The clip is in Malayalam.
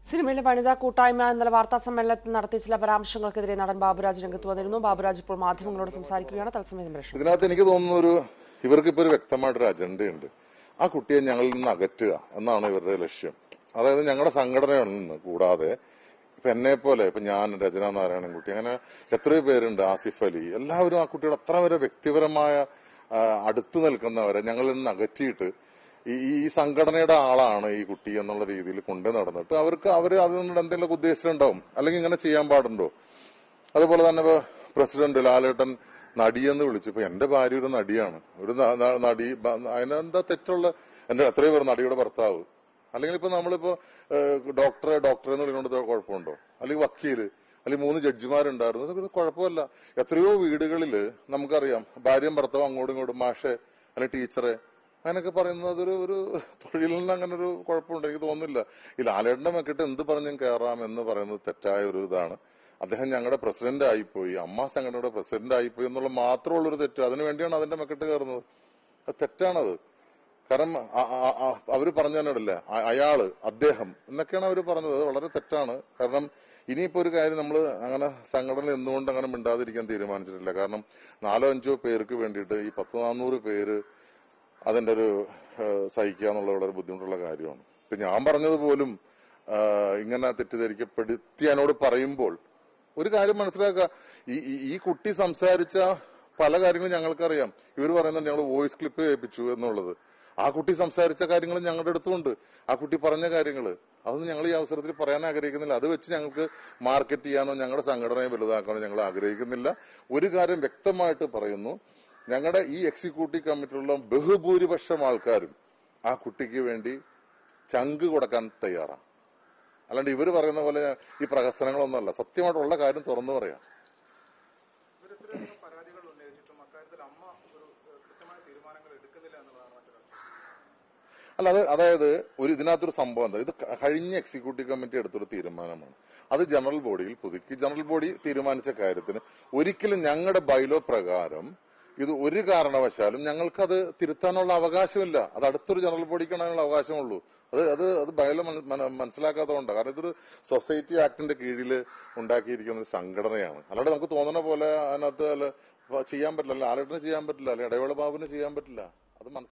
സിനിമയിലെ വനിതാ കൂട്ടായ്മ ഇന്നലെ വാർത്താ സമ്മേളനത്തിൽ നടത്തിയ ചില പരാമർശങ്ങൾക്കെതിരെ നടൻ ബാബുരാജ് രംഗത്ത് വന്നിരുന്നു ബാബുരാജ് ഇപ്പോൾ മാധ്യമങ്ങളോട് സംസാരിക്കുകയാണ് തത്സമയ സംപ്രേഷണം ഇതിനകത്ത് എനിക്ക് തോന്നുന്ന ഒരു ഇവർക്ക് ഇപ്പൊ ഒരു വ്യക്തമായിട്ടൊരു അജണ്ടയുണ്ട് ആ കുട്ടിയെ ഞങ്ങളിൽ നിന്ന് അകറ്റുക എന്നാണ് ഇവരുടെ ലക്ഷ്യം അതായത് ഞങ്ങളുടെ സംഘടനയിൽ നിന്ന് കൂടാതെ ഇപ്പൊ എന്നെ പോലെ ഇപ്പൊ ഞാൻ രചന നാരായണൻകുട്ടി അങ്ങനെ എത്രയോ പേരുണ്ട് ആസിഫ് അലി എല്ലാവരും ആ കുട്ടിയുടെ അത്ര വരെ വ്യക്തിപരമായ ആ, അടുത്ത് നിൽക്കുന്നവരെ ഞങ്ങളിൽ നിന്ന് അകറ്റിയിട്ട് ഈ ഈ സംഘടനയുടെ ആളാണ് ഈ കുട്ടി എന്നുള്ള രീതിയിൽ കൊണ്ടു നടന്നിട്ട് അവർക്ക് അവർ അതിനോട് എന്തെങ്കിലും ഉദ്ദേശിച്ചിട്ടുണ്ടാവും അല്ലെങ്കിൽ ഇങ്ങനെ ചെയ്യാൻ പാടുണ്ടോ അതുപോലെ തന്നെ ഇപ്പൊ പ്രസിഡന്റ് ലാലേട്ടൻ നടിയെന്ന് വിളിച്ചു ഇപ്പൊ എന്റെ ഭാര്യ ഒരു നടിയാണ് ഒരു ന- ന- നടി ബ- അതിനെന്താ തെറ്റുള്ള എന്റെ എത്രയോ പേർ നടിയുടെ ഭർത്താവ് അല്ലെങ്കിൽ ഇപ്പൊ നമ്മളിപ്പോ ഏഹ്, ഡോക്ടറെ ഡോക്ടറെ എന്ന് വിളിക്കൊണ്ട് കുഴപ്പമുണ്ടോ അല്ലെങ്കിൽ വക്കീല് അല്ലെങ്കിൽ മൂന്ന് ജഡ്ജിമാരുണ്ടായിരുന്നു അതൊക്കെ കുഴപ്പമില്ല എത്രയോ വീടുകളിൽ നമുക്കറിയാം ഭാര്യയും ഭർത്താവും അങ്ങോട്ടും ഇങ്ങോട്ടും മാഷെ അല്ലെങ്കിൽ ടീച്ചറെ അങ്ങനെയൊക്കെ പറയുന്നത് അതൊരു ഒരു തൊഴിലിന് അങ്ങനെ ഒരു കുഴപ്പമുണ്ട് എനിക്ക് തോന്നുന്നില്ല ഈ ലാലേട്ടന്റെ മെക്കിട്ട് എന്ത് പറഞ്ഞും കയറാം എന്ന് പറയുന്നത് തെറ്റായ ഒരു ഇതാണ് അദ്ദേഹം ഞങ്ങളുടെ പ്രസിഡന്റ് ആയിപ്പോയി അമ്മ സംഘടനയുടെ പ്രസിഡന്റ് ആയിപ്പോയി എന്നുള്ള മാത്രമുള്ള ഒരു തെറ്റ് അതിനു വേണ്ടിയാണ് അതിന്റെ മെക്കിട്ട് കയറുന്നത് അത് തെറ്റാണത് കാരണം അ- അ- അ- അവര് പറഞ്ഞു തന്നിടല്ലേ അയാള് അദ്ദേഹം എന്നൊക്കെയാണ് അവര് പറഞ്ഞത് അത് വളരെ തെറ്റാണ് കാരണം ഇനിയിപ്പോ ഒരു കാര്യം നമ്മൾ അങ്ങനെ സംഘടന എന്തുകൊണ്ട് അങ്ങനെ മിണ്ടാതിരിക്കാൻ തീരുമാനിച്ചിട്ടില്ല കാരണം നാലോ അഞ്ചോ പേർക്ക് വേണ്ടിയിട്ട് ഈ പത്ത് നാനൂറ് പേര് അതിന്റെ ഒരു ഏഹ്, സഹിക്കുക എന്നുള്ളത് വളരെ ബുദ്ധിമുട്ടുള്ള കാര്യമാണ് ഇപ്പൊ ഞാൻ പറഞ്ഞത് പോലും ആഹ്, ഇങ്ങനെ തെറ്റിദ്ധരിക്കപ്പെടുത്തി എന്നോട് പറയുമ്പോൾ ഒരു കാര്യം മനസ്സിലാക്കുക ഈ ഈ- ഈ കുട്ടി സംസാരിച്ച പല കാര്യങ്ങളും ഞങ്ങൾക്കറിയാം ഇവർ പറയുന്നുണ്ട് ഞങ്ങൾ വോയിസ് ക്ലിപ്പ് കേൾപ്പിച്ചു എന്നുള്ളത് ആ കുട്ടി സംസാരിച്ച കാര്യങ്ങൾ ഞങ്ങളുടെ അടുത്തുണ്ട് ആ കുട്ടി പറഞ്ഞ കാര്യങ്ങൾ അതൊന്നും ഞങ്ങൾ ഈ അവസരത്തിൽ പറയാൻ ആഗ്രഹിക്കുന്നില്ല അത് വെച്ച് ഞങ്ങൾക്ക് മാർക്കറ്റ് ചെയ്യാനോ ഞങ്ങളുടെ സംഘടനയെ വലുതാക്കാനോ ഞങ്ങൾ ആഗ്രഹിക്കുന്നില്ല ഒരു കാര്യം വ്യക്തമായിട്ട് പറയുന്നു ഞങ്ങളുടെ ഈ എക്സിക്യൂട്ടീവ് കമ്മിറ്റിയിലുള്ള ബഹുഭൂരിപക്ഷം ആൾക്കാരും ആ കുട്ടിക്ക് വേണ്ടി ചങ്ക് കൊടുക്കാൻ തയ്യാറാണ് അല്ലാണ്ട് ഇവര് പറയുന്ന പോലെ ഈ പ്രഹസനങ്ങളൊന്നുമല്ല സത്യമായിട്ടുള്ള കാര്യം തുറന്നു പറയാം ഇവരിത്രയധികം പരാതികൾ ഉന്നയിച്ചിട്ടും അക്കാര്യത്തിൽ അമ്മ ഒരു ഏഹ്, കൃത്യമായ തീരുമാനങ്ങൾ എടുക്കുന്നില്ല എന്നുള്ളതാണ് മറ്റൊരു കാര്യം. അല്ല അത് അതായത് ഒരു ഇതിനകത്തൊരു സംഭവം എന്താ ഇത് ക- കഴിഞ്ഞ എക്സിക്യൂട്ടീവ് കമ്മിറ്റി എടുത്തൊരു തീരുമാനമാണ് അത് ജനറൽ ബോഡിയിൽ പുതുക്കി ജനറൽ ബോഡി തീരുമാനിച്ച കാര്യത്തിന് ഒരിക്കലും ഞങ്ങളുടെ ബൈലോ പ്രകാരം ഇത് ഒരു കാരണവശാലും ഞങ്ങൾക്കത് തിരുത്താനുള്ള അവകാശമില്ല അത് അടുത്തൊരു ജനറൽ ബോഡിക്കാണ് അതിനുള്ള അവകാശമുള്ളൂ അത് അത് അത് ബൈലോ മന- മന- മനസ്സിലാക്കാത്തതുകൊണ്ടാണ് കാരണം ഇതൊരു സൊസൈറ്റി ആക്ടിന്റെ കീഴിൽ ഉണ്ടാക്കിയിരിക്കുന്ന ഒരു സംഘടനയാണ് അല്ലാണ്ട് നമുക്ക് തോന്നുന്ന പോലെ അതിനകത്ത് അല്ല ചെയ്യാൻ പറ്റില്ല അല്ല ആലട്ടിന് ചെയ്യാൻ പറ്റില്ല അല്ലെ ഇടവേള ബാബുവിന് ചെയ്യാൻ പറ്റില്ല അത് മനസ്സിലാക്കി